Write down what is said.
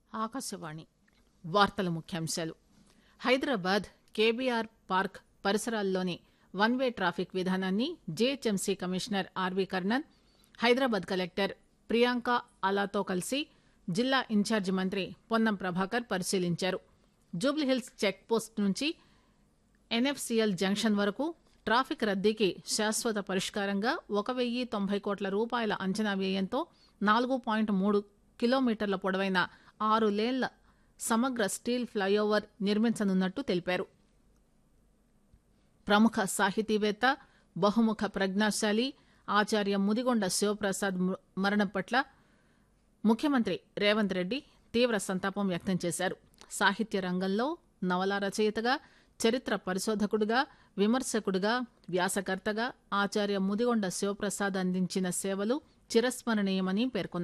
ఆకాశవాణి వార్తల ముఖ్యాంశాలు Hyderabad K B R park పరిసరాల్లోని వన్ వే ట్రాఫిక్ విధానాన్ని G H M C commissioner R V Karnan Hyderabad collector Priyanka అలాతో కలిసి జిల్లా ఇన్ఛార్జి మంత్రి పొన్నం ప్రభాకర్ పరిశీలించారు జూబ్లీహిల్స్ చెక్ పోస్ట్ నుంచి ఎన్ఎఫ్సిఎల్ జంక్షన్ వరకు ట్రాఫిక్ రద్దీకి శాశ్వత పరిష్కారంగా ఒక వెయ్యి తొంభై కోట్ల రూపాయల అంచనా వ్యయంతో నాలుగు పాయింట్ మూడు కిలోమీటర్ల పొడవైన ఆరు లేన్ల సమగ్ర స్టీల్ ఫ్లైఓవర్ నిర్మించనున్నట్టు తెలిపారు ప్రముఖ సాహితీవేత్త బహుముఖ ప్రజ్ఞాశాలి ఆచార్య ముదిగొండ శివప్రసాద్ మ- మరణం పట్ల ముఖ్యమంత్రి రేవంత్ రెడ్డి తీవ్ర సంతాపం వ్యక్తం చేశారు సాహిత్య రంగంలో నవల రచయితగా చరిత్ర పరిశోధకుడిగా విమర్శకుడిగా వ్యాసకర్తగా ఆచార్య ముదిగొండ శివప్రసాద్ అందించిన సేవలు చిరస్మరణీయమని పేర్కొన్నారు